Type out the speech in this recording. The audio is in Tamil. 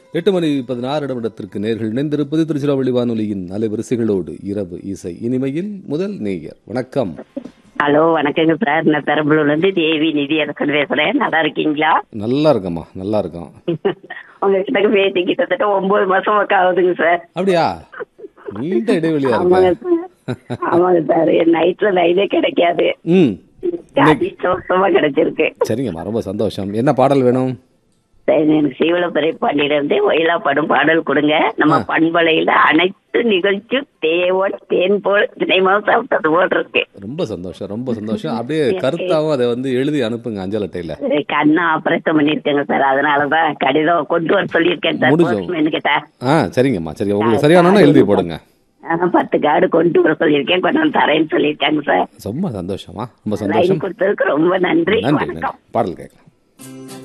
எட்டு மணி பதினாறு நிமிடத்திற்கு நேர்கள் இணைந்திருப்பது திருச்சிராவள்ளி வானொலியின் அலைவரிசைகளோடு இரவு இசை இனிமையில் முதல் நேயர் வணக்கம் ஹலோ வணக்கங்க சார் நான் பெரம்பலூர்ல இருந்து தேவி நிதி அரசன் பேசுறேன் நல்லா இருக்கீங்களா நல்லா இருக்கம்மா நல்லா இருக்கோம் உங்ககிட்ட பேசி கிட்டத்தட்ட ஒன்பது மாசம் ஆகுதுங்க சார் அப்படியா நீண்ட இடைவெளியா ஆமாங்க இருக்க சார் ஆமாங்க சார் நைட்ல லைனே கிடைக்காது ம் அதிர்ஷ்டமா கிடைச்சிருக்கு சரிங்கம்மா ரொம்ப சந்தோஷம் என்ன பாடல் வேணும் சரி, எனக்கு சீவலப்பறை பாண்டியில இருந்து ஒயிலா படும் பாடல் கொடுங்க நம்ம பண்பலையில அனைத்து நிகழ்ச்சி தேவன் தேன் போல் தினைமாவும் சாப்பிட்டது போல் இருக்கு ரொம்ப சந்தோஷம் ரொம்ப சந்தோஷம் அப்படியே கருத்தாவும் அதை வந்து எழுதி அனுப்புங்க அஞ்சல் அட்டையில கண்ணை ஆபரேஷன் பண்ணிருக்கேங்க சார் அதனாலதான் கடிதம் கொண்டு வர சொல்லியிருக்கேன் சார் முடிஞ்சோம். postman கிட்ட ஆ சரிங்கம்மா சரி உங்களுக்கு சரியானோன்னா எழுதி போடுங்க ஆஹ் பத்து கார்டு கொண்டு வர சொல்லியிருக்கேன் கொண்டு வந்து தரேன்னு சொல்லியிருக்காங்க சார் ரொம்ப சந்தோஷமா ரொம்ப லைன் சந்தோஷம் கொடுத்ததுக்கு ரொம்ப நன்றி நன்றி நன்றி வணக்கம் பாடல் கேட்கலாம்